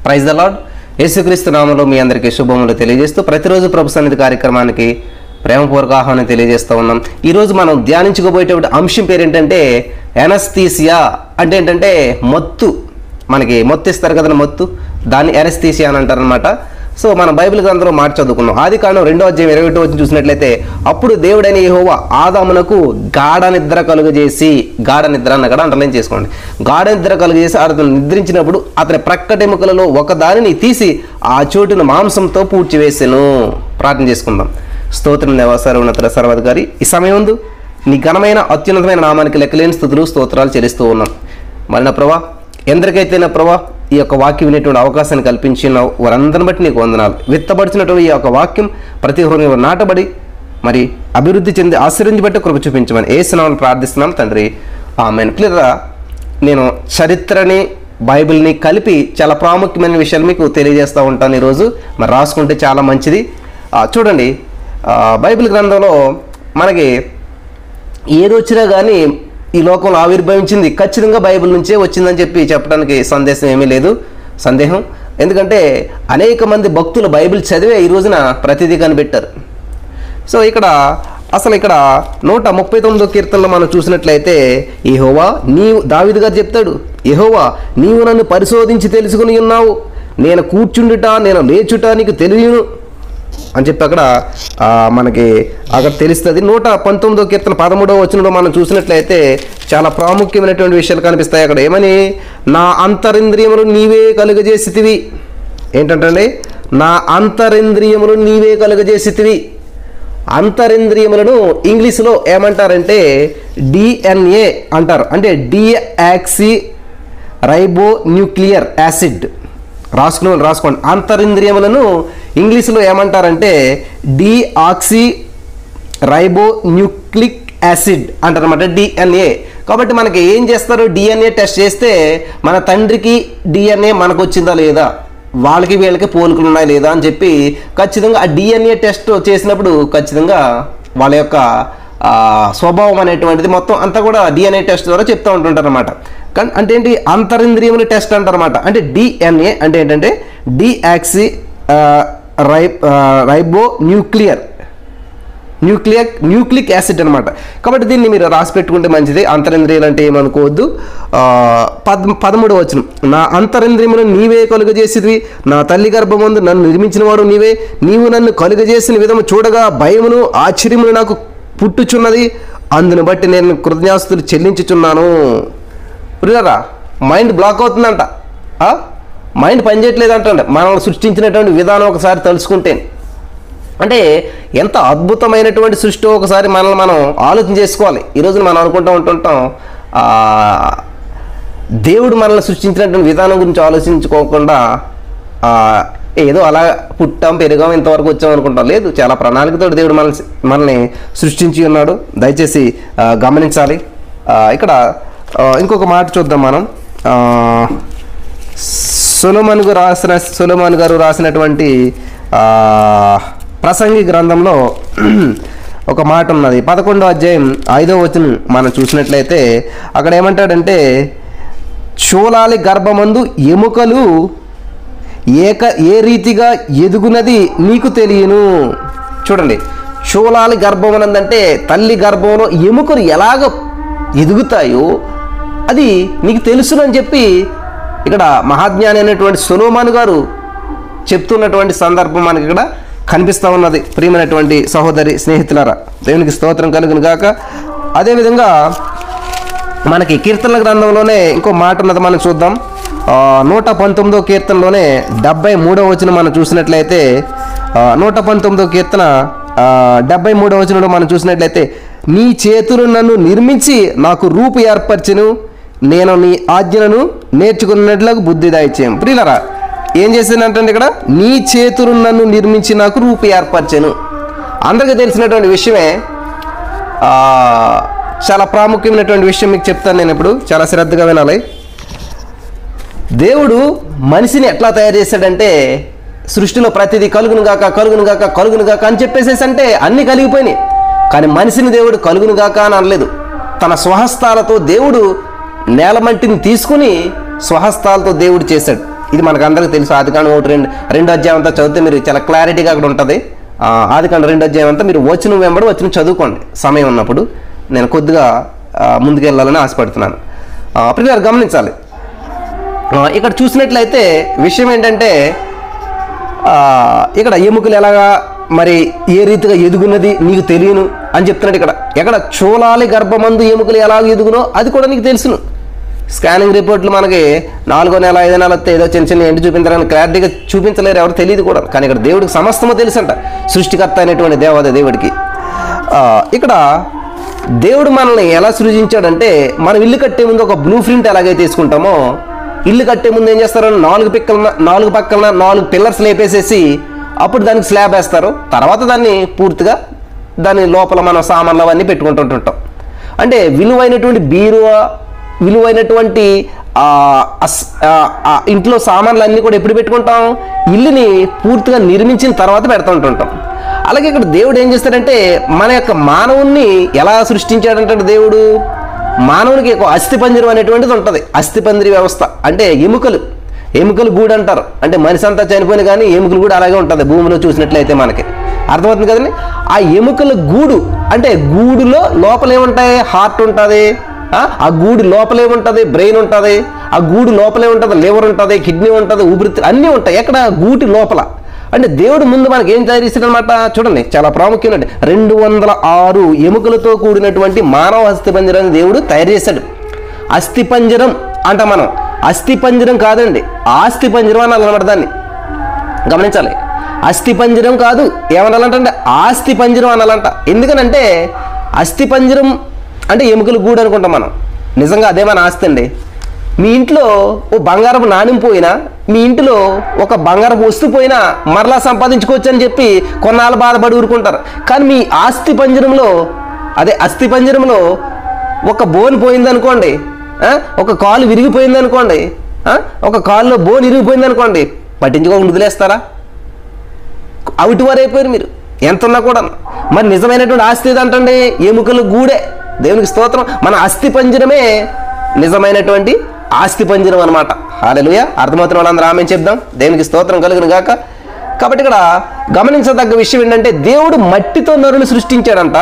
Praise the lord యేసుక్రీస్తు నామంలో మీ అందరికీ శుభములు తెలియజేస్తూ ప్రతిరోజు ప్రభు సన్నిధి కార్యక్రమానికి ప్రేమపూర్వక ఆహ్వానం తెలియజేస్తూ ఉన్నాం ఈరోజు మనం ధ్యానించుకోబోయేటువంటి అంశం పేరు ఏంటంటే ఎనస్థీసియా అంటే ఏంటంటే మత్తు మనకి మత్తు ఇస్తారు కదా మత్తు దాన్ని ఎనస్థీసియా అని అంటారనమాట సో మన బైబిల్ గ్రంథంలో మాట చదువుకున్నాం ఆది కాండం రెండో అధ్యాయం ఇరవై ఒకటి వచ్చి చూసినట్లయితే అప్పుడు దేవుడైన యెహోవా ఆదామునకు గాఢ నిద్ర కలుగజేసి గాఢ నిద్ర అన్న కూడా అండర్లైన్ చేసుకోండి గాఢ నిద్ర కలుగజేసి అతను నిద్రించినప్పుడు అతని ప్రక్కటెముకలలో ఒక దానిని తీసి ఆ చోటును మాంసంతో పూడ్చివేసెను ప్రార్థన చేసుకుందాం స్తోత్రం దేవాసార ఉన్నతుల సర్వాధికారి ఈ సమయం ముందు నీ ఘనమైన అత్యున్నతమైన నామానికి లెక్కలేని స్థుతులు స్తోత్రాలు చెల్లిస్తూ ఉన్నాం మరి నా ప్రభా ఎందరికైతే నా ప్రభా ఈ యొక్క వాక్యం వినేటువంటి అవకాశాన్ని కల్పించిన వారందరిని బట్టి నీకు వందనాలు విత్తబడిచినటువంటి ఈ యొక్క వాక్యం ప్రతి హృదయంలో నాటబడి మరి అభివృద్ధి చెంది ఆశ్చర్యించబట్టి కృప చూపించమని ఏ స్నామని ప్రార్థిస్తున్నాం తండ్రి ఆమెను క్లియర్గా నేను చరిత్రని బైబిల్ని కలిపి చాలా ప్రాముఖ్యమైన విషయాలు మీకు తెలియజేస్తూ ఉంటాను ఈరోజు మరి రాసుకుంటే చాలా మంచిది ఆ, చూడండి ఆ, బైబిల్ గ్రంథంలో మనకి ఏది వచ్చినా కానీ ఈ లోకంలో ఆవిర్భవించింది ఖచ్చితంగా బైబిల్ నుంచే వచ్చిందని చెప్పి చెప్పడానికి సందేశం ఏమీ లేదు సందేహం ఎందుకంటే అనేక మంది భక్తులు బైబిల్ చదివే ఈ రోజున ప్రతిదీ కనిపెట్టారు సో ఇక్కడ అసలు ఇక్కడ నూట ముప్పై తొమ్మిదో కీర్తనలో మనం చూసినట్లయితే యెహోవా నీవు దావిది గారు చెప్తాడు యెహోవా నీవు నన్ను పరిశోధించి తెలుసుకుని ఉన్నావు నేను కూర్చుండుట నేను లేచుట నీకు తెలియను అని చెప్పి అక్కడ ఆ, మనకి అక్కడ తెలుస్తుంది నూట పంతొమ్మిదో కీర్తన పదమూడవ వచనంలో మనం చూసినట్లయితే చాలా ప్రాముఖ్యమైనటువంటి విషయాలు కనిపిస్తాయి అక్కడ ఏమని నా అంతరింద్రియములు నీవే కలుగజేసితివి ఏంటంటే నా అంతరింద్రియములు నీవే కలుగజేసితివి అంతరింద్రియములను ఇంగ్లీష్లో ఏమంటారంటే డిఎన్ఏ అంటారు అంటే డియాక్సి రైబో న్యూక్లియర్ యాసిడ్ రాసుకునే వాళ్ళు రాసుకోండి అంతరింద్రియములను ఇంగ్లీష్లో ఏమంటారంటే డిఆక్సి రైబో న్యూక్లిక్ యాసిడ్ అంటారనమాట డిఎన్ఏ కాబట్టి మనకి ఏం చేస్తారు డిఎన్ఏ టెస్ట్ చేస్తే మన తండ్రికి డిఎన్ఏ మనకు వచ్చిందా లేదా వాళ్ళకి వీళ్ళకి పోలికలు ఉన్నాయా లేదా అని చెప్పి ఖచ్చితంగా ఆ డిఎన్ఏ టెస్ట్ చేసినప్పుడు ఖచ్చితంగా వాళ్ళ యొక్క ఆ, స్వభావం అనేటువంటిది మొత్తం అంతా కూడా డిఎన్ఏ టెస్ట్ ద్వారా చెప్తూ ఉంటుంటారు అనమాట కానీ అంటే ఏంటి అంతరింద్రియముల టెస్ట్ అంటారనమాట అంటే డిఎన్ఏ అంటే ఏంటంటే deoxy ri ribo nuclear nuclear nucleic acid అనమాట కాబట్టి దీన్ని మీరు రాసి పెట్టుకుంటే మంచిది అంతరింద్రియాలు అంటే ఏమనుకోవద్దు ఆ, పద్ పదమూడు వచనం నా అంతరింద్రియమును నీవే కలుగజేసివి నా తల్లి గర్భమందు నన్ను నిర్మించిన వాడు నీవే నీవు నన్ను కలుగజేసిన విధము చూడగా భయమును ఆశ్చర్యమును నాకు పుట్టుచున్నది అందును బట్టి నేను కృతజ్ఞాస్తులు చెల్లించుచున్నాను ప్రియులరా మైండ్ బ్లాక్ అవుతుందంట ఆ? మైండ్ పనిచేయట్లేదు అంటండి మనల్ని సృష్టించినటువంటి విధానం ఒకసారి తలుచుకుంటే అంటే ఎంత అద్భుతమైనటువంటి సృష్టి ఒకసారి మనల్ని మనం ఆలోచన చేసుకోవాలి ఈరోజు మనం అనుకుంటూ ఉంటుంటాం ఆ, దేవుడు మనల్ని సృష్టించినటువంటి విధానం గురించి ఆలోచించుకోకుండా ఆ, ఏదో అలా పుట్టాం పెరిగాం ఇంతవరకు వచ్చాం అనుకుంటాం లేదు చాలా ప్రణాళికతో దేవుడు మనల్ని మనల్ని సృష్టించి ఉన్నాడు దయచేసి ఆ, గమనించాలి ఆ, ఇక్కడ ఆ, ఇంకొక మాట చూద్దాం మనం ఆ, సొలమన్ గారు రాసిన సొలమన్ గారు రాసినటువంటి ఆ, ప్రసంగి గ్రంథంలో ఒక మాట ఉన్నది పదకొండో అధ్యాయం ఐదో వచనం మనం చూసినట్లయితే అక్కడ ఏమంటాడంటే చూలాలి గర్భమందు ఎముకలు ఏక ఏ రీతిగా ఎదుగునది నీకు తెలియను చూడండి చూలాలి గర్భం అనందంటే తల్లి గర్భంలో ఎముకలు ఎలాగ ఎదుగుతాయో అది నీకు తెలుసునని చెప్పి ఇక్కడ మహాజ్ఞాని అనేటువంటి సులోమాన్ గారు చెప్తున్నటువంటి సందర్భం మనకి ఇక్కడ కనిపిస్తూ ఉన్నది ప్రియమైనటువంటి సహోదరి స్నేహితులారా దేవునికి స్తోత్రం కలుగును గాక అదేవిధంగా మనకి కీర్తనల గ్రంథంలోనే ఇంకో మాట ఉన్నది మనం చూద్దాం ఆ, నూట పంతొమ్మిదో కీర్తనలోనే డెబ్బై మూడో వచనం మనం చూసినట్లయితే ఆ, నూట పంతొమ్మిదో కీర్తన ఆ, డెబ్బై మూడో వచనంలో మనం చూసినట్లయితే నీ చేతులు నన్ను నిర్మించి నాకు రూపు ఏర్పరచును నేను నీ ఆజ్ఞలను నేర్చుకున్నట్లకు బుద్ధి దాయిచ్చాం ప్రియులరా ఏం చేసిందంటే ఇక్కడ నీ చేతులు నన్ను నిర్మించి నాకు రూపు ఏర్పరచాను అందరికీ తెలిసినటువంటి విషయమే ఆ, చాలా ప్రాముఖ్యమైనటువంటి విషయం మీకు చెప్తాను నేను ఇప్పుడు చాలా శ్రద్ధగా వినాలి దేవుడు మనిషిని ఎట్లా తయారు చేశాడంటే సృష్టిలో ప్రతిదీ కలుగును గాక కలుగును గాక కలుగును గాక అని చెప్పేసేసి అంటే అన్నీ కలిగిపోయినాయి కానీ మనిషిని దేవుడు కలుగును గాక అని అనలేదు తన స్వహస్తాలతో దేవుడు నేలమంటిని తీసుకుని స్వహస్తాలతో దేవుడు చేశాడు ఇది మనకు అందరికీ తెలుసు ఆదికాండం ఒకటి రెండు రెండు అధ్యాయం అంతా చదివితే మీరు చాలా క్లారిటీగా అక్కడ ఉంటుంది ఆ, ఆదికాండం రెండు అధ్యాయం అంతా మీరు వచ్చిన వెంబడి వచ్చిన చదువుకోండి సమయం ఉన్నప్పుడు నేను కొద్దిగా ఆ, ముందుకెళ్ళాలని ఆశపడుతున్నాను ఆ, ప్రియులారా గమనించాలి ఆ, ఇక్కడ చూసినట్లయితే విషయం ఏంటంటే ఆ, ఇక్కడ ఎముకలు ఎలాగా మరి ఏ రీతిగా ఎదుగున్నది నీకు తెలియను అని చెప్తున్నాడు ఇక్కడ ఎక్కడ చూలాలి గర్భమందు ఎముకలు ఎలా ఎదుగునో అది కూడా నీకు తెలుసును స్కానింగ్ రిపోర్ట్లు మనకి నాలుగో నెల ఐదో నెల వస్తే ఏదో చిన్న చిన్న ఎండి చూపించడానికి క్లారిటీగా చూపించలేరు ఎవరు తెలియదు కూడా కానీ ఇక్కడ దేవుడికి సమస్తము తెలుసంట సృష్టికర్త అయినటువంటి దేవత దేవుడికి ఆ, ఇక్కడ దేవుడు మనల్ని ఎలా సృజించాడంటే మనం ఇల్లు కట్టే ముందు ఒక బ్లూ ప్రింట్ ఎలాగైతే తీసుకుంటామో ఇల్లు కట్టే ముందు ఏం చేస్తారు నాలుగు పిక్కల నాలుగు పక్కల నాలుగు పిల్లర్స్ లేపేసేసి అప్పుడు దానికి స్లాబ్ వేస్తారు తర్వాత దాన్ని పూర్తిగా దాని లోపల మనం సామాన్లు అవన్నీ పెట్టుకుంటుంటుంటాం అంటే విలువైనటువంటి బీరువా విలువైనటువంటి ఆ, అస్- ఆ, ఆ ఇంట్లో సామాన్లు అన్నీ కూడా ఎప్పుడు పెట్టుకుంటాం ఇల్లుని పూర్తిగా నిర్మించిన తర్వాత పెడుతూ ఉంటుంటాం అలాగే ఇక్కడ దేవుడు ఏం చేస్తాడంటే మన యొక్క మానవుణ్ణి ఎలా సృష్టించాడంటే దేవుడు మానవునికి ఒక అస్థిపంజరం అనేటువంటిది ఉంటుంది అస్థిపంజరి వ్యవస్థ అంటే ఎముకలు ఎముకలు గూడు అంటారు అంటే మనిషి అంతా చనిపోయిన కానీ ఎముకలు కూడా అలాగే ఉంటుంది భూమిలో చూసినట్లయితే మనకి అర్థమవుతుంది కదండి ఆ ఎముకల గూడు అంటే గూడులో లోపల ఏముంటాయి హార్ట్ ఉంటుంది ఆ ఆ గూడు లోపల ఏముంటుంది బ్రెయిన్ ఉంటుంది ఆ గూడు లోపలే ఉంటుంది లివర్ ఉంటుంది కిడ్నీ ఉంటుంది ఊపిరితిత్తులు అన్నీ ఉంటాయి ఎక్కడ గూటి లోపల అంటే దేవుడు ముందు మనకి ఏం తయారు చేశాడనమాట చూడండి చాలా ప్రాముఖ్యమైనది రెండు వందల ఆరు ఎముకలతో కూడినటువంటి మానవ అస్థిపంజరాన్ని దేవుడు తయారు చేశాడు అస్థిపంజరం అంట మనం అస్థిపంజరం కాదండి ఆస్తిపంజరం అని అన్నమాట దాన్ని గమనించాలి అస్థిపంజరం కాదు ఏమనాలంటే ఆస్తి పంజరం అనాలంట ఎందుకనంటే అస్థిపంజరం అంటే ఎముకలు గూడు అనుకుంటాం మనం నిజంగా అదే మన ఆస్తి అండి మీ ఇంట్లో ఓ బంగారపు నాణ్యం పోయినా మీ ఇంటిలో ఒక బంగారపు వస్తువు పోయినా మరలా సంపాదించుకోవచ్చు అని చెప్పి కొన్నాళ్ళు బాధపడి ఊరుకుంటారు కానీ మీ ఆస్తి పంజరంలో అదే అస్థి పంజరంలో ఒక బోన్ పోయింది అనుకోండి ఆ? ఒక కాలు విరిగిపోయింది అనుకోండి ఆ? ఒక కాలులో బోన్ ఇరిగిపోయింది అనుకోండి పట్టించుకోకుండా వదిలేస్తారా అవుటి వారు అయిపోయారు మీరు ఎంత ఉన్నా కూడా మరి నిజమైనటువంటి ఆస్తి ఏదంటండి ఎముకలు గూడే దేవునికి స్తోత్రం మన అస్థి పంజరమే నిజమైనటువంటి ఆస్తి పంజరం అనమాట హాలెలుయ అర్థమవుతున్న వాళ్ళందరూ ఆమె చెప్దాం దేవునికి స్తోత్రం కలుగును గాక కాబట్టి ఇక్కడ గమనించదగ్గ విషయం ఏంటంటే దేవుడు మట్టితో నరుని సృష్టించాడంట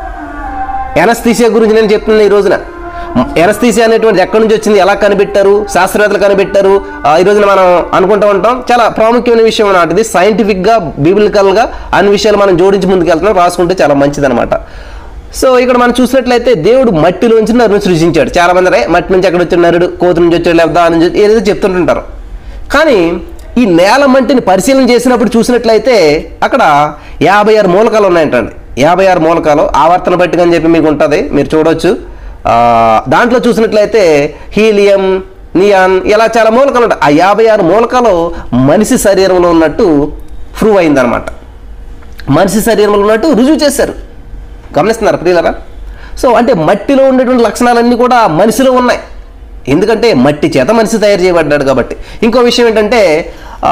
ఎనస్థీసియా గురించి నేను చెప్తున్నాను ఈ రోజున ఎనస్థీసియా అనేటువంటిది ఎక్కడి నుంచి వచ్చింది ఎలా కనిపెట్టారు శాస్త్రవేత్తలు కనిపెట్టారు ఆ, ఈ రోజున మనం అనుకుంటూ ఉంటాం చాలా ప్రాముఖ్యమైన విషయం అన్నమాట ఇది సైంటిఫిక్గా బిబిలికల్గా అన్ని విషయాలు మనం జోడించి ముందుకు వెళ్తున్నాం రాసుకుంటే చాలా మంచిదన్నమాట సో ఇక్కడ మనం చూసినట్లయితే దేవుడు మట్టిలోంచి నరుని సృజించాడు చాలా మంది రే మట్టి నుంచి ఎక్కడ వచ్చిన నరుడు కోతి నుంచి వచ్చాడు లేదా దాని నుంచి ఏదైతే చెప్తుంటుంటారు కానీ ఈ నేల మంటిని పరిశీలన చేసినప్పుడు చూసినట్లయితే అక్కడ యాభై ఆరు మూలకాలు ఉన్నాయంటండి యాభై ఆరు మూలకాలు ఆవర్తన పట్టిక అని చెప్పి మీకు ఉంటుంది మీరు చూడొచ్చు ఆ, దాంట్లో చూసినట్లయితే హీలియం నియాన్ ఇలా చాలా మూలకాలు ఉంటాయి ఆ యాభై ఆరు మూలకాలు మనిషి శరీరంలో ఉన్నట్టు ప్రూవ్ అయిందనమాట మనిషి శరీరంలో ఉన్నట్టు రుజువు చేశారు గమనిస్తున్నారు ప్రియులరా సో అంటే మట్టిలో ఉండేటువంటి లక్షణాలన్నీ కూడా మనిషిలో ఉన్నాయి ఎందుకంటే మట్టి చేత మనిషి తయారు చేయబడ్డాడు కాబట్టి ఇంకో విషయం ఏంటంటే ఆ,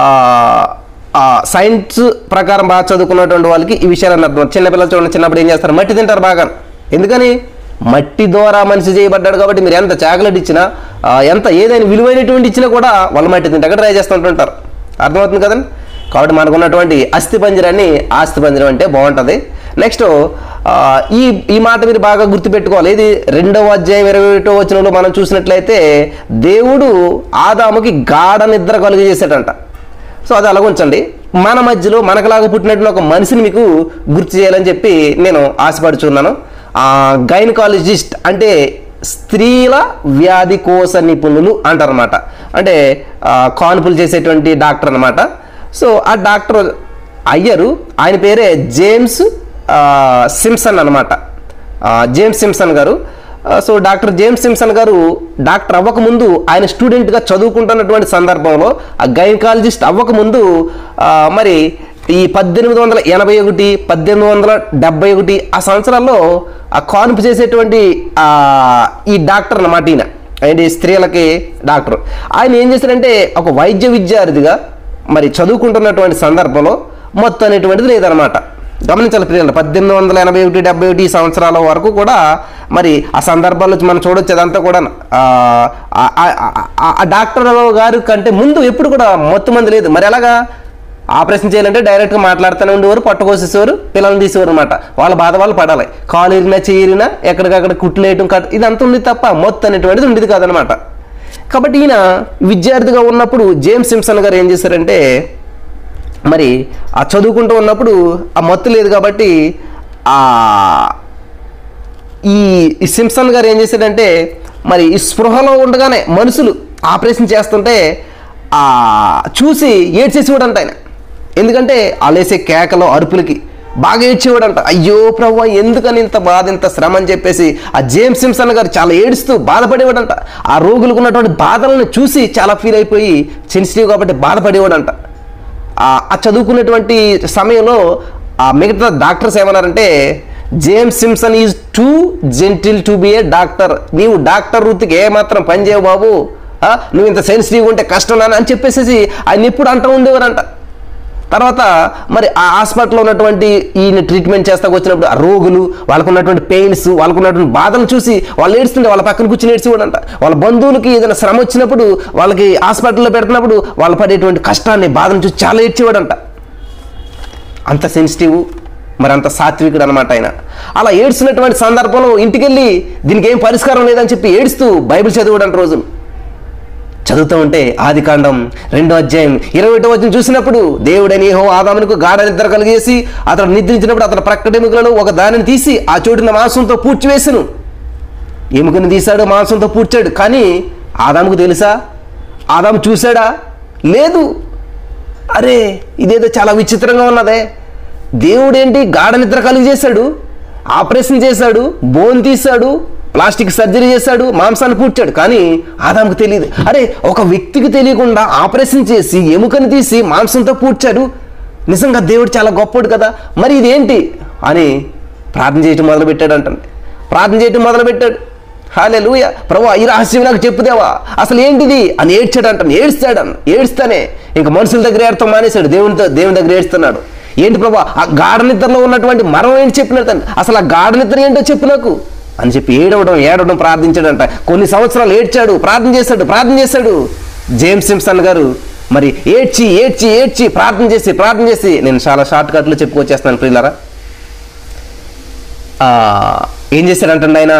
ఆ, సైన్స్ ప్రకారం బాగా చదువుకున్నటువంటి వాళ్ళకి ఈ విషయాలు అర్థం చిన్నపిల్లలు చూడండి చిన్నప్పుడు ఏం చేస్తారు మట్టి తింటారు బాగా ఎందుకని మట్టి ద్వారా మనిషి చేయబడ్డాడు కాబట్టి మీరు ఎంత చాక్లెట్ ఇచ్చినా ఆ, ఎంత ఏదైనా విలువైనటువంటి ఇచ్చినా కూడా వాళ్ళు మట్టి తింటే ట్రై చేస్తుంటుంటారు అర్థమవుతుంది కదండి కాబట్టి మనకు ఉన్నటువంటి అస్థి పంజరాన్ని ఆస్తి పంజరం అంటే బాగుంటుంది నెక్స్ట్ ఆ, ఈ ఈ మాట మీరు బాగా గుర్తుపెట్టుకోవాలి ఇది రెండవ అధ్యాయం ఇరవై ఒకటో వచనంలో మనం చూసినట్లయితే దేవుడు ఆదాముకి గాఢ నిద్ర కలుగు చేసేటంట సో అది అలాగ ఉంచండి మన మధ్యలో మనకులాగా పుట్టినటువంటి ఒక మనిషిని మీకు గుర్తు చేయాలని చెప్పి నేను ఆశపడుచున్నాను గైనకాలజిస్ట్ అంటే స్త్రీల వ్యాధి కోశ నిపుణులు అంటారనమాట అంటే ఆ, కాన్పులు చేసేటువంటి డాక్టర్ అనమాట సో ఆ డాక్టర్ అయ్యరు ఆయన పేరే జేమ్స్ ఆ, సిమ్సన్ అనమాట జేమ్స్ సిమ్సన్ గారు ఆ, సో డాక్టర్ జేమ్స్ సిమ్సన్ గారు డాక్టర్ అవ్వకముందు ఆయన స్టూడెంట్గా చదువుకుంటున్నటువంటి సందర్భంలో ఆ గైనకాలజిస్ట్ అవ్వకముందు ఆ, మరి ఈ పద్దెనిమిది వందల ఎనభై ఒకటి పద్దెనిమిది వందల డెబ్బై ఒకటి ఆ సంవత్సరాల్లో ఆ కాన్పు చేసేటువంటి ఆ, ఈ డాక్టర్ అన్నమాట ఈయన ఏంటి స్త్రీలకి డాక్టర్ ఆయన ఏం చేశారంటే ఒక వైద్య విద్యార్థిగా మరి చదువుకుంటున్నటువంటి సందర్భంలో మొత్తం అనేటువంటిది లేదనమాట గమనించాలి ప్రియులు పద్దెనిమిది వందల ఎనభై ఒకటి డెబ్బై ఒకటి సంవత్సరాల వరకు కూడా మరి ఆ సందర్భాల్లో మనం చూడొచ్చు అదంతా కూడా ఆ, ఆ- ఆ- ఆ- ఆ డాక్టర్ గారు కంటే ముందు ఎప్పుడు కూడా మొత్తం మంది లేదు మరి ఎలాగా ఆపరేషన్ చేయాలంటే డైరెక్ట్గా మాట్లాడుతూనే ఉండేవారు పట్టుకోసేసేవారు పిల్లల్ని తీసేవారు అనమాట వాళ్ళ బాధ వాళ్ళు పడాలి కాలు ఇరిగినా చేయరినా ఎక్కడికక్కడ కుట్లేయటం కట్ ఇదంతా ఉంది తప్ప మొత్తం అనేటువంటిది ఉండేది కాదనమాట కాబట్టి ఈయన విద్యార్థిగా ఉన్నప్పుడు జేమ్స్ సిమ్సన్ గారు ఏం చేశారంటే మరి ఆ చదువుకుంటూ ఉన్నప్పుడు ఆ మత్తు లేదు కాబట్టి ఆ ఈ ఈ సింప్సన్ గారు ఏం చేశాడంటే మరి ఈ స్పృహలో ఉండగానే మనుషులు ఆపరేషన్ చేస్తుంటే ఆ చూసి ఏడ్చేసేవాడంట ఆయన ఎందుకంటే వాళ్ళేసే కేకలు అరుపులకి బాగా ఏడ్చేవాడంట అయ్యో ప్రభు ఎందుకని ఇంత బాధ ఇంత శ్రమ అని చెప్పేసి ఆ జేమ్స్ సింప్సన్ గారు చాలా ఏడుస్తూ బాధపడేవాడంట ఆ రోగులకు ఉన్నటువంటి బాధలను చూసి చాలా ఫీల్ అయిపోయి సెన్సిటివ్ కాబట్టి బాధపడేవాడంట ఆ ఆ చదువుకునేటువంటి సమయంలో ఆ మిగతా డాక్టర్స్ ఏమన్నారంటే James Simpson is too gentle to be a doctor నీవు డాక్టర్ వృత్తికి ఏమాత్రం పని చేయవు బాబు ఆ, నువ్వు ఇంత సెన్సిటివ్ ఉంటే కష్టం నాన్న అని చెప్పేసి ఆయన ఎప్పుడు అంటూ ఉండేవారంట తర్వాత మరి ఆ హాస్పిటల్లో ఉన్నటువంటి ఈయన ట్రీట్మెంట్ చేస్తా వచ్చినప్పుడు ఆ రోగులు వాళ్ళకు ఉన్నటువంటి పెయిన్స్ వాళ్ళకు ఉన్నటువంటి బాధలు చూసి వాళ్ళు ఏడుస్తుంటే వాళ్ళ పక్కన కూర్చుని ఏడ్చేవాడంట వాళ్ళ బంధువులకి ఏదైనా శ్రమ వచ్చినప్పుడు వాళ్ళకి హాస్పిటల్లో పెడుతున్నప్పుడు వాళ్ళు పడేటువంటి కష్టాన్ని బాధను చూసి చాలా ఏడ్చేవాడంట అంత సెన్సిటివ్ మరి అంత సాత్వికుడు అనమాట ఆయన అలా ఏడ్చినటువంటి సందర్భంలో ఇంటికెళ్ళి దీనికి ఏం పరిష్కారం లేదని చెప్పి ఏడుస్తూ బైబిల్ చదివాడంట రోజులు చదువుతూ ఉంటే ఆది కాండం రెండో అధ్యాయం ఇరవై ఒకటో వచ్చిన చూసినప్పుడు దేవుడని హో ఆదామునకు గాఢ నిద్ర కలిగేసి అతడు నిద్రించినప్పుడు అతని ప్రక్కటెముకలను ఒక దానిని తీసి ఆ చోటున మాంసంతో పూడ్చివేసెను ఎముకని తీశాడు మాంసంతో పూడ్చాడు కానీ ఆదాముకు తెలుసా ఆదాము చూశాడా లేదు అరే ఇదేదో చాలా విచిత్రంగా ఉన్నదే దేవుడేంటి గాఢ నిద్ర కలిగి చేశాడు ఆపరేషన్ చేశాడు బోన్ తీశాడు ప్లాస్టిక్ సర్జరీ చేశాడు మాంసాన్ని పూడ్చాడు కానీ ఆదాముకు తెలియదు అరే ఒక వ్యక్తికి తెలియకుండా ఆపరేషన్ చేసి ఎముకని తీసి మాంసంతో పూడ్చాడు నిజంగా దేవుడు చాలా గొప్పడు కదా మరి ఇదేంటి అని ప్రార్థన చేయటం మొదలుపెట్టాడు అంటండి ప్రార్థన చేయటం మొదలుపెట్టాడు హాలే లూయ ప్రభు ఈ రహస్యం నాకు చెప్పుదేవా అసలు ఏంటిది అని ఏడ్చాడు అంటాను ఏడుస్తాడు ఏడుస్తానే ఇంకా మనుషుల దగ్గర ఏడతాం మానేశాడు దేవునితో దేవుని దగ్గర ఏడుస్తున్నాడు ఏంటి ప్రభు ఆ గాఢ నిద్రలో ఉన్నటువంటి మరం ఏంటి చెప్పినట్టు అసలు ఆ గాఢ నిద్ర ఏంటో చెప్పు నాకు అని చెప్పి ఏడవడం ఏడవడం ప్రార్థించాడంట కొన్ని సంవత్సరాలు ఏడ్చాడు ప్రార్థన చేశాడు ప్రార్థన చేశాడు జేమ్స్ సింప్సన్ గారు మరి ఏడ్చి ఏడ్చి ఏడ్చి ప్రార్థన చేసి ప్రార్థన చేసి నేను చాలా షార్ట్ కట్లో చెప్పుకొచ్చేస్తున్నాను ప్రియులారా ఆ, ఏం చేశాడంటండి ఆయన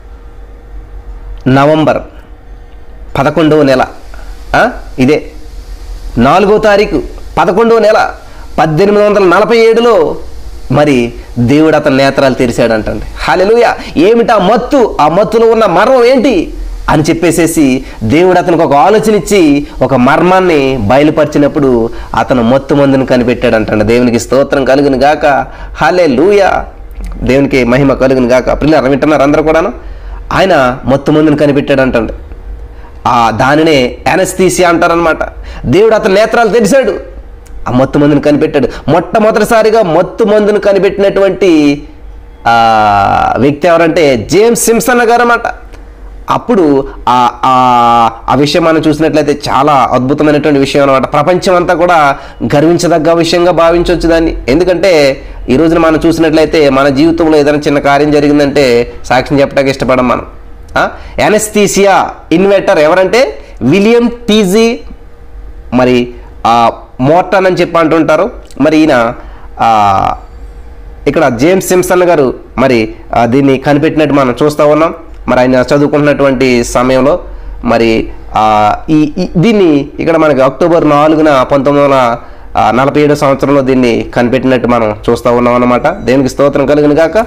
నవంబర్ పదకొండవ నెల ఆ, ఇదే నాలుగో తారీఖు పదకొండవ నెల పద్దెనిమిది వందల నలభై ఏడులో మరి దేవుడు అతని నేత్రాలు తెరిచాడంటండి హాలెలుయ ఏమిటా మత్తు ఆ మత్తులో ఉన్న మర్మం ఏంటి అని చెప్పేసేసి దేవుడు అతనికి ఒక ఆలోచన ఇచ్చి ఒక మర్మాన్ని బయలుపరిచినప్పుడు అతను మత్తు మందుని కనిపెట్టాడంటండి దేవునికి స్తోత్రం కలుగును గాక హాలే దేవునికి మహిమ కలుగును గాక పిల్లలు వింటున్నారు అందరూ కూడాను ఆయన మత్తు మందుని కనిపెట్టాడంటండి ఆ దానినే యానస్థీసియా అంటారనమాట దేవుడు అతని నేత్రాలు తెరిచాడు ఆ మత్తు మందుని కనిపెట్టాడు మొట్టమొదటిసారిగా మత్తు మందును కనిపెట్టినటువంటి ఆ, వ్యక్తి ఎవరంటే జేమ్స్ సిమ్సన్ గారు అన్నమాట అప్పుడు ఆ ఆ- ఆ విషయం మనం చూసినట్లయితే చాలా అద్భుతమైనటువంటి విషయం అనమాట ప్రపంచం అంతా కూడా గర్వించదగ్గ విషయంగా భావించవచ్చు దాన్ని ఎందుకంటే ఈ రోజున మనం చూసినట్లయితే మన జీవితంలో ఏదైనా చిన్న కార్యం జరిగిందంటే సాక్ష్యం చెప్పడానికి ఇష్టపడం మనం ఎనస్థీసియా ఇన్వెటర్ ఎవరంటే విలియం టీజీ మరి ఆ మోర్టన్ అని చెప్పి అంటుంటారు మరి ఈయన ఆ, ఇక్కడ జేమ్స్ సిమ్సన్ గారు మరి ఆ, దీన్ని కనిపెట్టినట్టు మనం చూస్తూ ఉన్నాం మరి ఆయన చదువుకుంటున్నటువంటి సమయంలో మరి ఆ, ఈ ఈ- దీన్ని ఇక్కడ మనకి అక్టోబర్ నాలుగున పంతొమ్మిది వందల ఆ, నలభై ఏడో సంవత్సరంలో దీన్ని కనిపెట్టినట్టు మనం చూస్తూ ఉన్నాం అన్నమాట దేవునికి స్తోత్రం కలిగిన గాక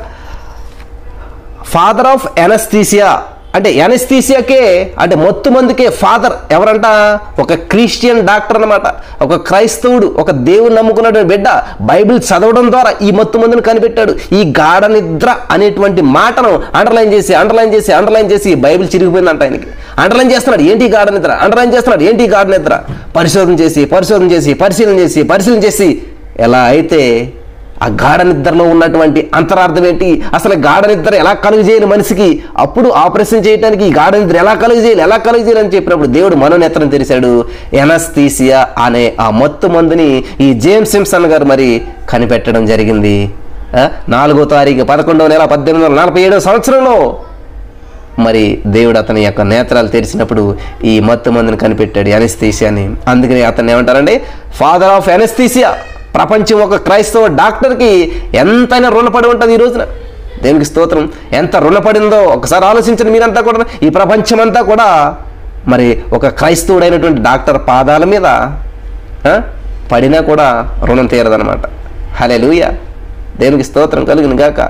ఫాదర్ ఆఫ్ ఎనస్థీసియా అంటే ఎనస్థీసియాకే అంటే మొత్తు మందికే ఫాదర్ ఎవరంట ఒక క్రిస్టియన్ డాక్టర్ అన్నమాట ఒక క్రైస్తవుడు ఒక దేవుని నమ్ముకున్నటువంటి బిడ్డ బైబిల్ చదవడం ద్వారా ఈ మొత్తు మందిని కనిపెట్టాడు ఈ గాఢ నిద్ర అనేటువంటి మాటను అండర్లైన్ చేసి అండర్లైన్ చేసి అండర్లైన్ చేసి బైబిల్ చిరిగిపోయిందంట ఆయనకి అండర్లైన్ చేస్తున్నాడు ఏంటి ఈ గాఢ నిద్ర అండర్లైన్ చేస్తున్నాడు ఏంటి ఈ గాఢ నిద్ర పరిశోధన చేసి పరిశోధన చేసి పరిశీలన చేసి పరిశీలన చేసి ఎలా అయితే ఆ గాఢ నిద్రలో ఉన్నటువంటి అంతరార్థం ఏంటి అసలు గాఢ నిద్ర ఎలా కలుగు చేయని మనిషికి అప్పుడు ఆపరేషన్ చేయడానికి ఈ గాఢ నిద్ర ఎలా కలుగు చేయాలి ఎలా కలుగు చేయాలి అని చెప్పినప్పుడు దేవుడు మనోనేత్రం తెరిశాడు ఎనస్థీసియా అనే ఆ మత్తు మందుని ఈ జేమ్స్ సింప్సన్ గారు మరి కనిపెట్టడం జరిగింది ఆ, నాలుగో తారీఖు పదకొండవ నెల పద్దెనిమిది వందల నలభై ఏడవ సంవత్సరంలో మరి దేవుడు అతని యొక్క నేత్రాలు తెరిచినప్పుడు ఈ మత్తు మందుని కనిపెట్టాడు ఎనస్థీసియాని అందుకని అతన్ని ఏమంటారండి ఫాదర్ ఆఫ్ ఎనస్థీసియా ప్రపంచం ఒక క్రైస్తవ డాక్టర్కి ఎంతైనా రుణపడి ఉంటుంది ఈ రోజున దేవునికి స్తోత్రం ఎంత రుణపడిందో ఒకసారి ఆలోచించండి మీరంతా కూడా ఈ ప్రపంచమంతా కూడా మరి ఒక క్రైస్తవుడైనటువంటి డాక్టర్ పాదాల మీద ఆ, పడినా కూడా రుణం తీరదనమాట హలే లూయ దేవునికి స్తోత్రం కలిగిన గాక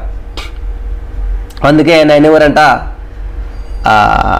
అందుకే ఆయన ఆయన ఎవరంట ఆ,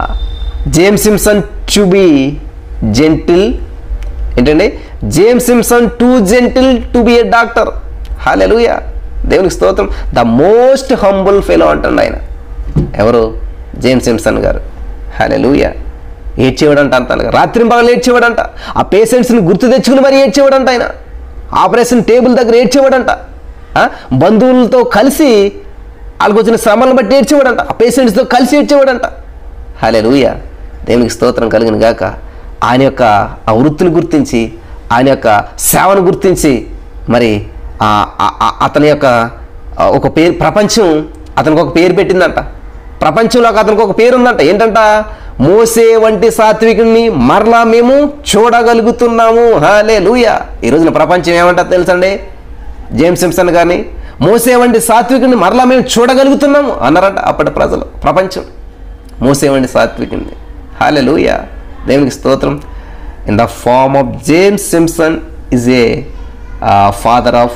James Simpson to be gentle ఏంటండి James Simpson too gentle to be a doctor hallelujah దేవునికి స్తోత్రం ద మోస్ట్ హంబుల్ ఫెలో అంటండి ఆయన ఎవరు జేమ్స్ సిమ్సన్ గారు హాలెలుయ ఏడ్చేవాడంట అంత రాత్రి పగలు ఏడ్చేవాడంట ఆ పేషెంట్స్ని గుర్తు తెచ్చుకుని మరి ఏడ్చేవాడంట ఆయన ఆపరేషన్ టేబుల్ దగ్గర ఏడ్చేవాడంట ఆ, బంధువులతో కలిసి వాళ్ళకి వచ్చిన శ్రమలను బట్టి ఏడ్చేవాడంట ఆ పేషెంట్స్తో కలిసి ఏడ్చేవాడంట హలే లూయ దేవునికి స్తోత్రం కలిగిన గాక ఆయన యొక్క ఆ వృత్తిని గుర్తించి ఆయన యొక్క సేవను గుర్తించి మరి ఆ- ఆ- ఆ- అతని యొక్క ఆ, ఒక పేరు ప్రపంచం అతనికి ఒక పేరు పెట్టిందంట ప్రపంచంలో అతనికి ఒక పేరు ఉందంట ఏంటంట మోసే వంటి సాత్వికుడిని మరలా మేము చూడగలుగుతున్నాము హాలే లూయ ఈ రోజున ప్రపంచం ఏమంటారు తెలుసండి జేమ్స్ సింప్సన్ గారిని మోసే వంటి సాత్వికుడిని మరలా మేము చూడగలుగుతున్నాము అన్నారంట అప్పటి ప్రజలు ప్రపంచం మోసే వంటి సాత్వికుడిని హాలే లూయ దేవునికి స్తోత్రం in the form of James Simpson is a father of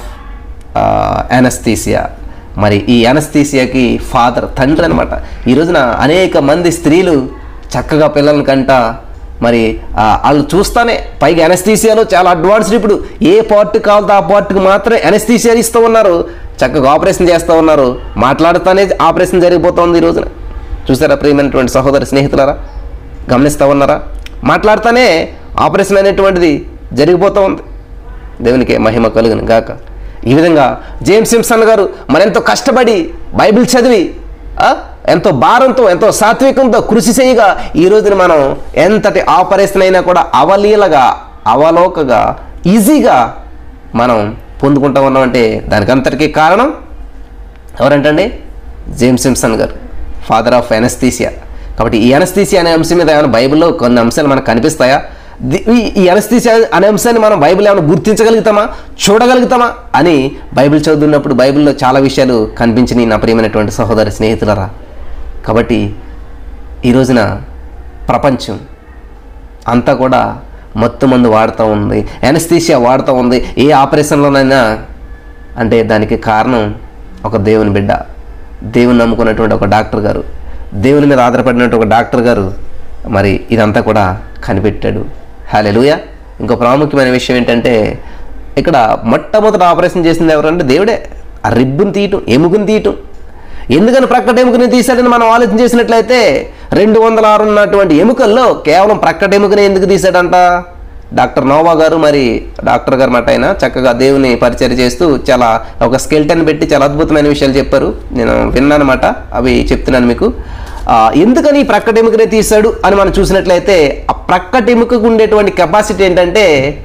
anaesthesia మరి ఈ ఎనస్థీసియాకి ఫాదర్ తండ్రి అనమాట ఈ రోజున అనేక మంది స్త్రీలు చక్కగా పిల్లల్ని కంట మరి ఆ, వాళ్ళు చూస్తానే పైగా ఎనస్థీసియాలో చాలా అడ్వాన్స్డ్ ఇప్పుడు ఏ పార్ట్ కావాలో ఆ పార్ట్కి మాత్రమే ఎనస్థీసియా ఇస్తూ ఉన్నారు చక్కగా ఆపరేషన్ చేస్తూ ఉన్నారు మాట్లాడుతానే ఆపరేషన్ జరిగిపోతుంది ఈ రోజున చూసారా ప్రియమైనటువంటి సహోదర స్నేహితులారా గమనిస్తూ ఉన్నారా మాట్లాడుతానే ఆపరేషన్ అనేటువంటిది జరిగిపోతూ ఉంది దేవునికి మహిమ కలుగును గాక ఈ విధంగా జేమ్స్ సింప్సన్ గారు మరెంతో కష్టపడి బైబిల్ చదివి ఆ, ఎంతో భారంతో ఎంతో సాత్వికంతో కృషి చేయగా ఈ రోజున మనం ఎంతటి ఆపరేషన్ అయినా కూడా అవలీలగా అవలోకగా ఈజీగా మనం పొందుకుంటా ఉన్నామంటే దానికి అంతటికీ కారణం ఎవరంటండి జేమ్స్ సింప్సన్ గారు ఫాదర్ ఆఫ్ ఎనస్థీసియా కాబట్టి ఈ ఎనస్థీసియా అనే అంశం మీద ఏమైనా బైబిల్లో కొన్ని అంశాలు మనకు కనిపిస్తాయా ది- ఈ- ఈ ఎనస్థీసియా అనే అంశాన్ని మనం బైబిల్ ఏమైనా గుర్తించగలుగుతామా చూడగలుగుతామా అని బైబిల్ చదువుతున్నప్పుడు బైబిల్లో చాలా విషయాలు కనిపించినాయి నా ప్రియమైనటువంటి సహోదరి స్నేహితులరా కాబట్టి ఈ రోజున ప్రపంచం అంతా కూడా మత్తు మందు వాడుతూ ఉంది ఎనస్థీషియా వాడుతూ ఉంది ఏ ఆపరేషన్లోనైనా అంటే దానికి కారణం ఒక దేవుని బిడ్డ దేవుని నమ్ముకున్నటువంటి ఒక డాక్టర్ గారు దేవుని మీద ఆధారపడినటువంటి ఒక డాక్టర్ గారు మరి ఇదంతా కూడా కనిపెట్టాడు హాలెలుయ ఇంకో ప్రాముఖ్యమైన విషయం ఏంటంటే ఇక్కడ మొట్టమొదట ఆపరేషన్ చేసింది ఎవరంటే దేవుడే ఆ రిబ్బుని తీయటం ఎముకని తీయటం ఎందుకని ప్రక్కట ఎముకని తీశాడని మనం ఆలోచన చేసినట్లయితే రెండు వందల ఆరు ఉన్నటువంటి ఎముకల్లో కేవలం ప్రక్కట ఎముకని ఎందుకు తీశాడంట డాక్టర్ నోవా గారు మరి డాక్టర్ గారు మాట ఆయన చక్కగా దేవుని పరిచయం చేస్తూ చాలా ఒక స్కెల్టన్ పెట్టి చాలా అద్భుతమైన విషయాలు చెప్పారు నేను విన్నానమాట అవి చెప్తున్నాను మీకు ఆ, ఎందుకని ఈ ప్రక్కట ఎముకనే తీశాడు అని మనం చూసినట్లయితే ఆ ప్రక్కట ఎముకకు ఉండేటువంటి కెపాసిటీ ఏంటంటే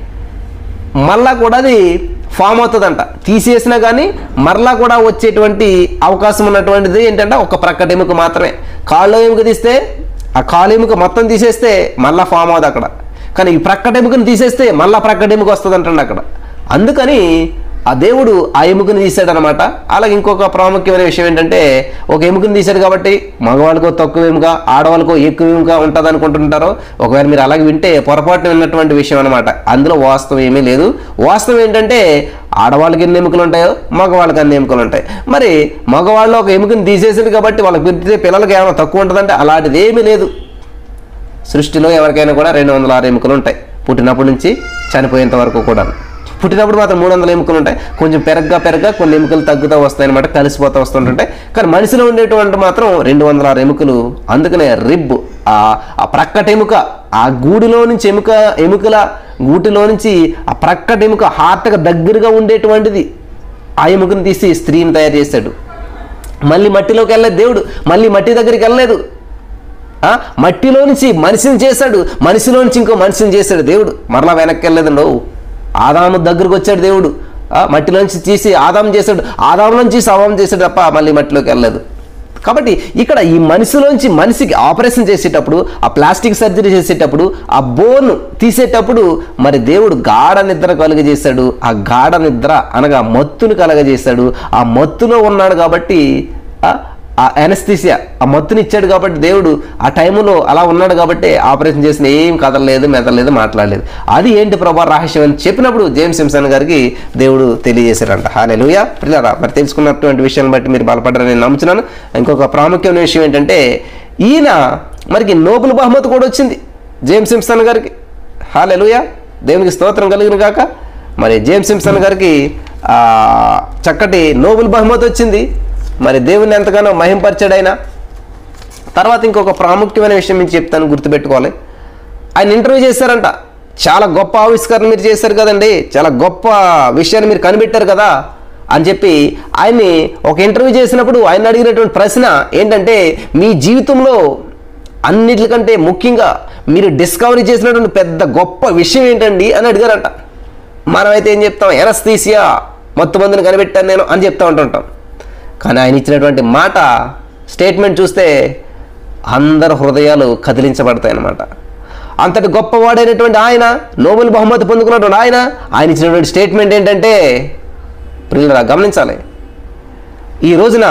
మళ్ళా కూడా అది ఫామ్ అవుతుందంట తీసేసినా కానీ మరలా కూడా వచ్చేటువంటి అవకాశం ఉన్నటువంటిది ఏంటంటే ఒక ప్రక్కట ఎముక మాత్రమే కాళ్ళు ఎముక తీస్తే ఆ కాలు ఎముక మొత్తం తీసేస్తే మళ్ళా ఫామ్ అవుతుంది అక్కడ కానీ ఈ ప్రక్కట ఎముకని తీసేస్తే మళ్ళా ప్రక్కట ఎముక వస్తుంది అంటండి అక్కడ అందుకని ఆ దేవుడు ఆ ఎముకని తీశాడనమాట అలాగే ఇంకొక ప్రాముఖ్యమైన విషయం ఏంటంటే ఒక ఎముకని తీశాడు కాబట్టి మగవాళ్ళకో తక్కువ ఎముక ఆడవాళ్ళకో ఎక్కువ ఎముక ఉంటుంది అనుకుంటుంటారో ఒకవేళ మీరు అలాగే వింటే పొరపాటున విన్నటువంటి విషయం అనమాట అందులో వాస్తవం ఏమీ లేదు వాస్తవం ఏంటంటే ఆడవాళ్ళకి ఎన్ని ఎముకలు ఉంటాయో మగవాళ్ళకి అన్ని ఎముకలు ఉంటాయి మరి మగవాళ్ళు ఒక ఎముకని తీసేసింది కాబట్టి వాళ్ళకి పెడితే పిల్లలకి ఏమైనా తక్కువ ఉంటుందంటే అలాంటిది ఏమీ లేదు సృష్టిలో ఎవరికైనా కూడా రెండు వందల ఆరు ఎముకలు ఉంటాయి పుట్టినప్పటి నుంచి చనిపోయేంత వరకు కూడా పుట్టినప్పుడు మాత్రం మూడు వందల ఎముకలు ఉంటాయి కొంచెం పెరగ్గా పెరగ్గా కొన్ని ఎముకలు తగ్గుతూ వస్తాయి అనమాట కలిసిపోతూ వస్తుంటుంటాయి కానీ మనిషిలో ఉండేటువంటి మాత్రం రెండు వందల ఆరు ఎముకలు అందుకనే రిబ్ ఆ ఆ ప్రక్కట ఎముక ఆ గూడిలో నుంచి ఎముక ఎముకల గూటిలో నుంచి ఆ ప్రక్కట ఎముక హార్ట్గా దగ్గరగా ఉండేటువంటిది ఆ ఎముకను తీసి స్త్రీని తయారు చేశాడు మళ్ళీ మట్టిలోకి వెళ్ళలేదు దేవుడు మళ్ళీ మట్టి దగ్గరికి వెళ్ళలేదు ఆ, మట్టిలో నుంచి మనిషిని చేశాడు మనిషిలో నుంచి ఇంకో మనిషిని చేశాడు దేవుడు మరలా వెనక్కి వెళ్ళలేదండి ఓ ఆదాము దగ్గరకు వచ్చాడు దేవుడు ఆ, మట్టిలో నుంచి తీసి ఆదాం చేశాడు ఆదాం నుంచి సవాం చేశాడు తప్ప మళ్ళీ మట్టిలోకి వెళ్ళలేదు కాబట్టి ఇక్కడ ఈ మనిషిలోంచి మనిషికి ఆపరేషన్ చేసేటప్పుడు ఆ ప్లాస్టిక్ సర్జరీ చేసేటప్పుడు ఆ బోన్ తీసేటప్పుడు మరి దేవుడు గాఢ నిద్ర కలుగజేశాడు ఆ గాఢ నిద్ర అనగా మత్తును కలగజేశాడు ఆ మత్తులో ఉన్నాడు కాబట్టి ఆ ఆ ఎనస్థీసియా ఆ మత్తుని ఇచ్చాడు కాబట్టి దేవుడు ఆ టైంలో అలా ఉన్నాడు కాబట్టి ఆపరేషన్ చేసిన ఏం కదలలేదు మెదలలేదు మాట్లాడలేదు అది ఏంటి ప్రభా రహస్యం అని చెప్పినప్పుడు జేమ్స్ సింసన్ గారికి దేవుడు తెలియజేశారంట హాలెలుయా పిల్లరా మరి తెలుసుకున్నటువంటి విషయాన్ని బట్టి మీరు బలపడ్డారని నేను నమ్ముతున్నాను ఇంకొక ప్రాముఖ్యమైన విషయం ఏంటంటే ఈయన మరికి నోబుల్ బహుమతి కూడా వచ్చింది జేమ్స్ సింసన్ గారికి హాలెలుయా దేవునికి స్తోత్రం కలిగిన గాక మరి జేమ్స్ సింసన్ గారికి ఆ, చక్కటి నోబుల్ బహుమతి వచ్చింది మరి దేవుని ఎంతగానో మహింపరిచాడు ఆయన తర్వాత ఇంకొక ప్రాముఖ్యమైన విషయం మీకు చెప్తాను గుర్తుపెట్టుకోవాలి ఆయన ఇంటర్వ్యూ చేశారంట చాలా గొప్ప ఆవిష్కరణ మీరు చేశారు కదండి చాలా గొప్ప విషయాన్ని మీరు కనిపెట్టారు కదా అని చెప్పి ఆయన్ని ఒక ఇంటర్వ్యూ చేసినప్పుడు ఆయన అడిగినటువంటి ప్రశ్న ఏంటంటే మీ జీవితంలో అన్నిటికంటే ముఖ్యంగా మీరు డిస్కవరీ చేసినటువంటి పెద్ద గొప్ప విషయం ఏంటండి అని అడిగారంట మనమైతే ఏం చెప్తాం ఎనస్థీసియా మొత్తం మందిని కనిపెట్టాను నేను అని చెప్తా ఉంటుంటాం కానీ ఆయన ఇచ్చినటువంటి మాట స్టేట్మెంట్ చూస్తే అందరి హృదయాలు కదిలించబడతాయి అన్నమాట అంతటి గొప్పవాడైనటువంటి ఆయన నోబెల్ బహుమతి పొందుకున్నటువంటి ఆయన ఆయన ఇచ్చినటువంటి స్టేట్మెంట్ ఏంటంటే ప్రియులరా గమనించాలి ఈ రోజున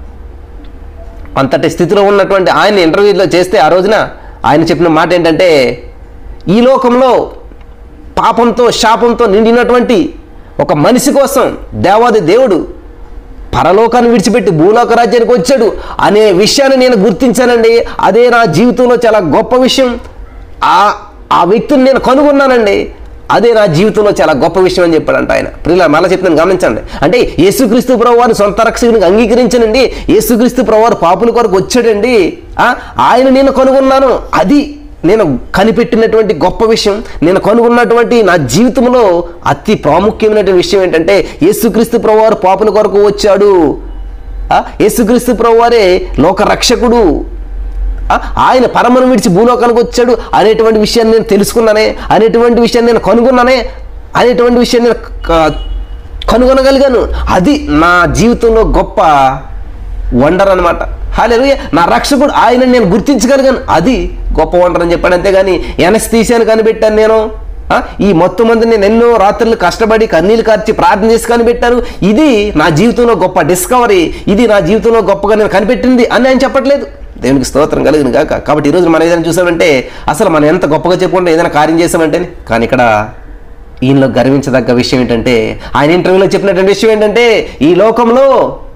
అంతటి స్థితిలో ఉన్నటువంటి ఆయన ఇంటర్వ్యూలో చేస్తే ఆ రోజున ఆయన చెప్పిన మాట ఏంటంటే ఈ లోకంలో పాపంతో శాపంతో నిండినటువంటి ఒక మనిషి కోసం దేవాది దేవుడు పరలోకాన్ని విడిచిపెట్టి భూలోక రాజ్యానికి వచ్చాడు అనే విషయాన్ని నేను గుర్తించానండి అదే నా జీవితంలో చాలా గొప్ప విషయం ఆ ఆ వ్యక్తిని నేను కనుగొన్నానండి అదే నా జీవితంలో చాలా గొప్ప విషయం అని చెప్పాడంట ఆయన ప్రియుల మళ్ళీ చెప్తాను గమనించండి అంటే యేసుక్రీస్తు ప్రభు వారిని సొంత రక్షకునికి అంగీకరించనండి యేసుక్రీస్తు ప్రభు వారు పాపుల కొరకు వచ్చాడండి ఆ, ఆయన నేను కనుగొన్నాను అది నేను కనిపెట్టినటువంటి గొప్ప విషయం నేను కనుగొన్నటువంటి నా జీవితంలో అతి ప్రాముఖ్యమైనటువంటి విషయం ఏంటంటే యేసుక్రీస్తు ప్రభువారు పాపుల కొరకు వచ్చాడు ఆ, యేసుక్రీస్తు ప్రభువారే లోక రక్షకుడు ఆ, ఆయన పరమను విడిచి భూలోకానికి వచ్చాడు అనేటువంటి విషయాన్ని నేను తెలుసుకున్నానే అనేటువంటి విషయాన్ని నేను కనుగొన్నానే అనేటువంటి విషయాన్ని నేను క- కనుగొనగలిగాను అది నా జీవితంలో గొప్ప వండర్ అనమాట హాలేలుయ నా రక్షకుడు ఆయన నేను గుర్తించగలిగాను అది గొప్ప వండర్ అని చెప్పాడు అంతేగాని ఎనస్థీసియాని కనిపెట్టాను నేను ఆ, ఈ మొత్తం మంది నేను ఎన్నో రాత్రులు కష్టపడి కన్నీళ్ళు కార్చి ప్రార్థన చేసి కనిపెట్టాను ఇది నా జీవితంలో గొప్ప డిస్కవరీ ఇది నా జీవితంలో గొప్పగా నేను కనిపెట్టింది అని ఆయన చెప్పట్లేదు దేవునికి స్తోత్రం కలిగిన కాక కాబట్టి ఈరోజు మనం ఏదైనా చూసామంటే అసలు మనం ఎంత గొప్పగా చెప్పుకుంటే ఏదైనా కార్యం చేసామంటే కానీ ఇక్కడ ఈయనలో గర్వించదగ్గ విషయం ఏంటంటే ఆయన ఇంటర్వ్యూలో చెప్పినటువంటి విషయం ఏంటంటే ఈ లోకంలో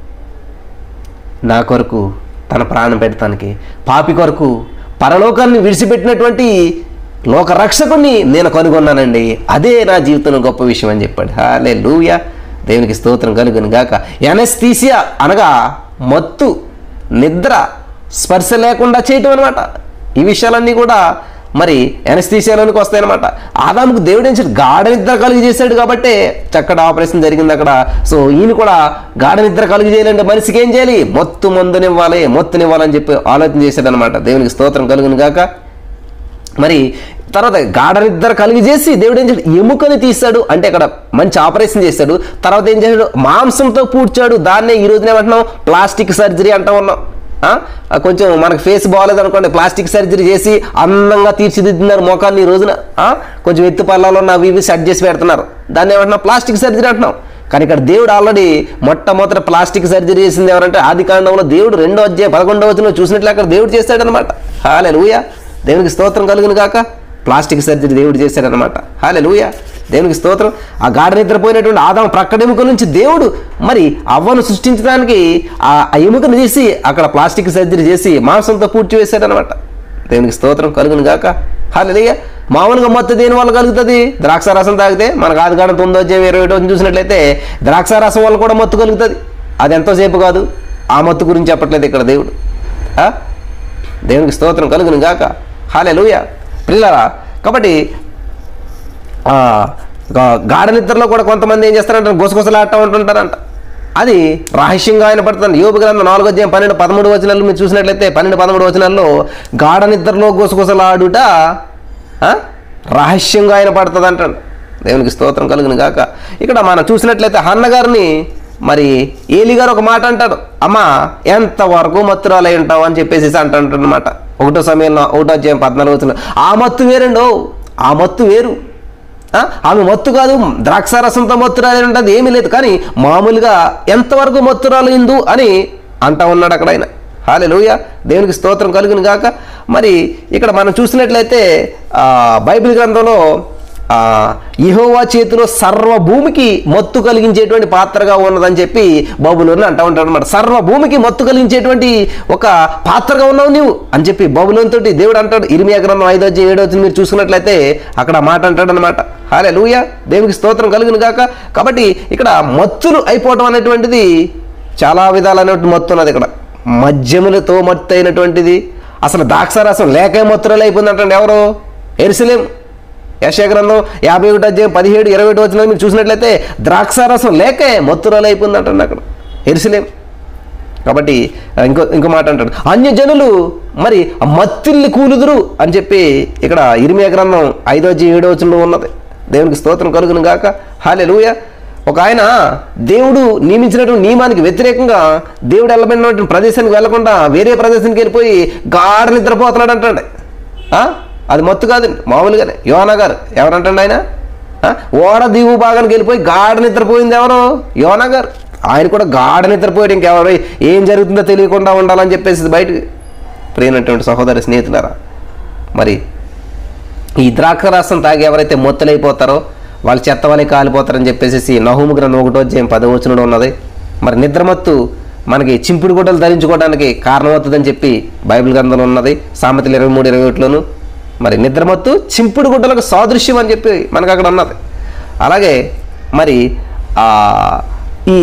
నా కొరకు తన ప్రాణం పెడతానికి పాపి కొరకు పరలోకాన్ని విడిచిపెట్టినటువంటి లోక రక్షకుని నేను కనుగొన్నానండి అదే నా జీవితంలో గొప్ప విషయం అని చెప్పాడు హాలే లూయా దేవునికి స్తోత్రం కలుగును గాక ఎనస్థీసియా అనగా మత్తు నిద్ర స్పర్శ లేకుండా చేయటం అనమాట ఈ విషయాలన్నీ కూడా మరి ఎనస్థీసియాలోనికి వస్తాయన్నమాట ఆదాముకు దేవుడు ఏం చేశాడు గాఢ నిద్ర కలిగి చేశాడు కాబట్టి చక్కటి ఆపరేషన్ జరిగింది అక్కడ సో ఈయన కూడా గాఢ నిద్ర కలిగి చేయాలంటే మనిషికి ఏం చేయాలి మొత్తు మందునివ్వాలి మొత్తునివ్వాలని చెప్పి ఆలోచన చేశాడు అనమాట దేవునికి స్తోత్రం కలుగును గాక మరి తర్వాత గాఢ నిద్ర కలిగి చేసి దేవుడు ఏం చేశాడు ఎముకని తీస్తాడు అంటే అక్కడ మంచి ఆపరేషన్ చేశాడు తర్వాత ఏం చేశాడు మాంసంతో పూడ్చాడు దాన్నే ఈ రోజున ఏమంటున్నాం ప్లాస్టిక్ సర్జరీ అంటా ఉన్నాం ఆ? ఆ కొంచెం మనకు ఫేస్ బాగాలేదు అనుకోండి ప్లాస్టిక్ సర్జరీ చేసి అందంగా తీర్చిదిద్దుతున్నారు మోకాన్ని ఈ రోజున ఆ? కొంచెం ఎత్తు పల్లాలో ఉన్న అవి ఇవి సెట్ చేసి పెడుతున్నారు దాన్ని ఏమంటున్నాం ప్లాస్టిక్ సర్జరీ అంటున్నాం కానీ ఇక్కడ దేవుడు ఆల్రెడీ మొట్టమొదటి ప్లాస్టిక్ సర్జరీ చేసింది ఎవరంటే ఆది కాండంలో దేవుడు రెండో అధ్యాయ పదకొండవ వచనంలో చూసినట్లు అక్కడ దేవుడు చేస్తాడనమాట హాలే లూయా దేవునికి స్తోత్రం కలుగును కాక ప్లాస్టిక్ సర్జరీ దేవుడు చేశాడనమాట హాలే లూయా దేవునికి స్తోత్రం ఆ గాఢ నిద్రపోయినటువంటి ఆదాం ప్రక్కడ ఎముక నుంచి దేవుడు మరి అవ్వను సృష్టించడానికి ఆ ఆ ఎముకను తీసి అక్కడ ప్లాస్టిక్ సర్జరీ చేసి మాంసంతో పూడ్చి వేశాడనమాట దేవునికి స్తోత్రం కలుగును గాక హాలెలుయ్య మామూలుగా మొత్తం దేని వల్ల కలుగుతుంది ద్రాక్ష రసం తాగితే మనకు ఆది కాడం తొమ్మిదో అధ్యాయం ఇరవై ఒకటి చూసినట్లయితే ద్రాక్ష రసం వల్ల కూడా మత్తు కలుగుతుంది అది ఎంతోసేపు కాదు ఆ మత్తు గురించి చెప్పట్లేదు ఇక్కడ దేవుడు ఆ? దేవునికి స్తోత్రం కలుగును గాక హాలే లూయ పిల్లరా కాబట్టి ఆ, గా- గాఢ నిద్రలో కూడా కొంతమంది ఏం చేస్తారంటే గుసగుసలాడుతూ ఉంటుంటారంట అది రహస్యంగా ఆయన పడుతుంది యోగ గ్రంథం నాలుగో అధ్యాయం పన్నెండు పదమూడు వచనాలు మీరు చూసినట్లయితే పన్నెండు పదమూడు వచనాల్లో గాఢ నిద్రలో గుసగుసలాడుట ఆ? రహస్యంగా ఆయన పడుతుంది అంటాడు దేవునికి స్తోత్రం కలుగును గాక ఇక్కడ మనం చూసినట్లయితే హన్న గారిని మరి ఏలి గారు ఒక మాట అంటాడు అమ్మా ఎంతవరకు మత్తురాలై ఉంటావు అని చెప్పేసి అంటాడనమాట ఒకటో సమయంలో ఒకటో అధ్యాయం పద్నాలుగు వచ్చిన ఆ మత్తు వేరండో ఆ మత్తు వేరు ఆ? ఆమె మత్తు కాదు ద్రాక్షారసంతో మత్తురాలి ఉంటుంది ఏమీ లేదు కానీ మామూలుగా ఎంతవరకు మత్తురాలు ఇందు అని అంటా ఉన్నాడు అక్కడ ఆయన హాలెలూయ దేవునికి స్తోత్రం కలుగును గాక మరి ఇక్కడ మనం చూసినట్లయితే ఆ, బైబిల్ గ్రంథంలో ఆ, యెహోవా చేతిలో సర్వ భూమికి మత్తు కలిగించేటువంటి పాత్రగా ఉన్నదని చెప్పి బబులోని అంటా ఉంటాడు అనమాట సర్వ భూమికి మత్తు కలిగించేటువంటి ఒక పాత్రగా ఉన్నావు నీవు అని చెప్పి బబులోని తోటి దేవుడు అంటాడు ఇరిమియా గ్రంథం ఐదో అధ్యాయం ఏడో అధ్యాయం మీరు చూసుకున్నట్లయితే అక్కడ ఆ మాట అంటాడు అనమాట హాలే లూయ దేవునికి స్తోత్రం కలుగును గాక కాబట్టి ఇక్కడ మత్తులు అయిపోవటం అనేటువంటిది చాలా విధాలైనటువంటి మత్తు ఉన్నది ఇక్కడ మద్యములతో మత్తు అయినటువంటిది అసలు ద్రాక్షారసం లేకే మత్తురలు అయిపోయింది అంటే ఎవరు ఎరుసలేం యశయ గ్రంథం యాభై ఒకటి అధ్యాయం పదిహేడు ఇరవై ఒకటి వచ్చిన మీరు చూసినట్లయితే ద్రాక్షారసం లేకే మత్తురలు అయిపోయింది అంటండి అక్కడ ఎరుసలేం కాబట్టి ఆ, ఇంకో ఇంకో మాట అంటాడు అన్యజనులు మరి ఆ మత్తిల్ని కూలుదురు అని చెప్పి ఇక్కడ ఇరిమియా గ్రంథం ఐదో అధ్యాయం ఏడో వచనంలో ఉన్నది దేవునికి స్తోత్రం కలుగును గాక హాలే ఒక ఆయన దేవుడు నియమించినటువంటి నియమానికి వ్యతిరేకంగా దేవుడు వెళ్ళబడినటువంటి ప్రదేశానికి వెళ్లకుండా వేరే ప్రదేశానికి వెళ్ళిపోయి గాఢ నిద్రపోతున్నాడు అంటాడు ఆ? అది మత్తు కాదండి మామూలుగానే యోనా గారు ఎవరంటండి ఆయన ఆ? ఓడ దిగు భాగానికి వెళ్ళిపోయి గాఢ నిద్రపోయింది ఎవరు యోనా గారు ఆయన కూడా గాఢ నిద్రపోయాడు ఇంకెవరు ఏం జరుగుతుందో తెలియకుండా ఉండాలని చెప్పేసి బయటకు ప్రియనటువంటి సహోదరి స్నేహితులారా మరి ఈ ద్రాక్షరసం తాగి ఎవరైతే మొత్తలైపోతారో వాళ్ళు చెత్త వలె కాలిపోతారని చెప్పేసి నహూము గ్రంథం ఒకటో అధ్యాయం పదవచనంలో ఉన్నది మరి నిద్రమత్తు మనకి చింపుడు గుడ్డలు ధరించుకోవడానికి కారణమవుతుందని చెప్పి బైబిల్ గ్రంథంలో ఉన్నది సామెతలు ఇరవై మూడు ఇరవై ఒకటిలోను మరి నిద్రమత్తు చింపుడు గుడ్డలకు సాదృశ్యం అని చెప్పి మనకు అక్కడ ఉన్నది అలాగే మరి ఆ, ఈ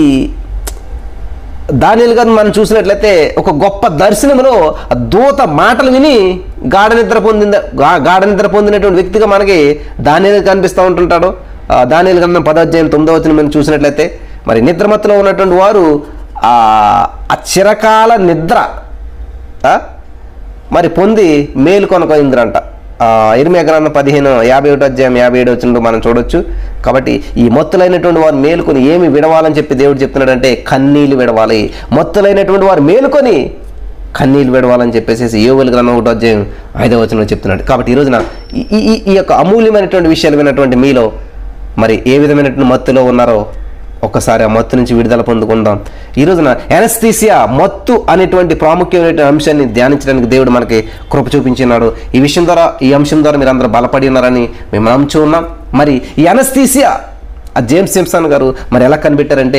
దానిలు గారిని మనం చూసినట్లయితే ఒక గొప్ప దర్శనంలో ఆ దూత మాటలు విని గాఢ నిద్ర పొందిన గా- గాఢ నిద్ర పొందినటువంటి వ్యక్తిగా మనకి దానిలు కనిపిస్తూ ఉంటుంటాడు దానిలు గ్రంథం పదోధ్యాయం తొమ్మిదో వచ్చిన మనం చూసినట్లయితే మరి నిద్రమత్తులో ఉన్నటువంటి వారు ఆ ఆ చిరకాల నిద్ర ఆ, మరి పొంది మేలు కొనకొందిరంట ఇరిమే గ్రంథం పదిహేను యాభై ఒకటి అధ్యాయం యాభై ఏడు వచ్చినట్టు మనం చూడొచ్చు కాబట్టి ఈ మొత్తులైనటువంటి వారు మేలుకొని ఏమి విడవాలని చెప్పి దేవుడు చెప్తున్నాడంటే కన్నీళ్ళు విడవాలి మొత్తులైనటువంటి వారు మేలుకొని కన్నీళ్ళు విడవాలని చెప్పేసి యోగుల గ్రంథం ఒకటో అధ్యాయం ఐదవ వచనంలో చెప్తున్నాడు కాబట్టి ఈ రోజున ఈ- ఈ ఈ- ఈ యొక్క అమూల్యమైనటువంటి విషయాలు విన్నటువంటి మీలో మరి ఏ విధమైనటువంటి మత్తులో ఉన్నారో ఒక్కసారి ఆ మత్తు నుంచి విడుదల పొందుకుందాం ఈ రోజున ఎనస్థీసియా మత్తు అనేటువంటి ప్రాముఖ్యమైన అంశాన్ని ధ్యానించడానికి దేవుడు మనకి కృప చూపించినాడు ఈ విషయం ద్వారా ఈ అంశం ద్వారా మీరు అందరూ బలపడి ఉన్నారని మేము నమ్ముచూ ఉన్నాం మరి ఈ ఎనస్థీసియా ఆ జేమ్స్ సింప్సన్ గారు మరి ఎలా కనిపెట్టారంటే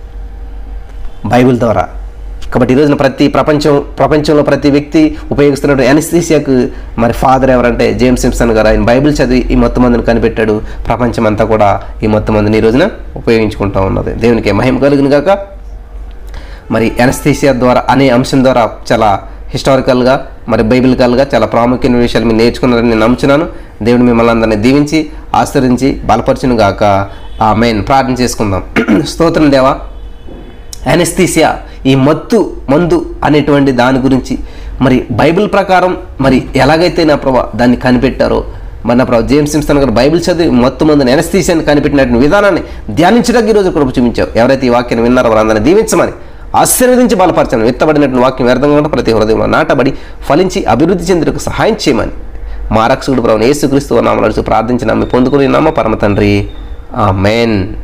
బైబిల్ ద్వారా కాబట్టి ఈ రోజున ప్రతి ప్రపంచం ప్రపంచంలో ప్రతి వ్యక్తి ఉపయోగిస్తున్న ఎనస్థీసియాకు మరి ఫాదర్ ఎవరంటే జేమ్స్ సింప్సన్ గారు ఆయన బైబిల్ చదివి ఈ మొత్తం మందిని కనిపెట్టాడు ప్రపంచం అంతా కూడా ఈ మొత్తం మందిని ఈ రోజున ఉపయోగించుకుంటూ ఉన్నది దేవునికి మహిమ కలుగును గాక మరి ఎనస్థీసియా ద్వారా అనే అంశం ద్వారా చాలా హిస్టారికల్గా మరి బైబిలికల్గా చాలా ప్రాముఖ్యమైన విషయాలు మీరు నేర్చుకున్నారని నేను నమ్ముచున్నాను దేవుడు మిమ్మల్ని అందరినీ దీవించి ఆశ్రయించి బలపరచును గాక ఆ మెయిన్ ప్రార్థన చేసుకుందాం స్తోత్రం దేవా అనెస్థీసియా ఈ మత్తు మందు అనేటువంటి దాని గురించి మరి బైబిల్ ప్రకారం మరి ఎలాగైతే నా ప్రభా దాన్ని కనిపెట్టారో మరి నా ప్రభా జేమ్స్ సింప్సన్ గారు బైబిల్ చదివి మత్తు మందుని ఎనస్థీసియాని కనిపెట్టినటువంటి విధానాన్ని ధ్యానించడానికి ఈరోజు కృప చూపించావు ఎవరైతే ఈ వాక్యాన్ని విన్నారో వారందరినీ దీవించమని ఆశీర్వదించి బలపరచను విత్తబడినటువంటి వాక్యం వ్యర్థంగా ప్రతి హృదయంలో నాటబడి ఫలించి అభివృద్ధి చెందుటకు సహాయం చేయమని మా రక్షకుడు ప్రభు యేసుక్రీస్తు నామలు ప్రార్థించి నమ్మి పొందుకుని నామ పరమ తండ్రి ఆ మెయిన్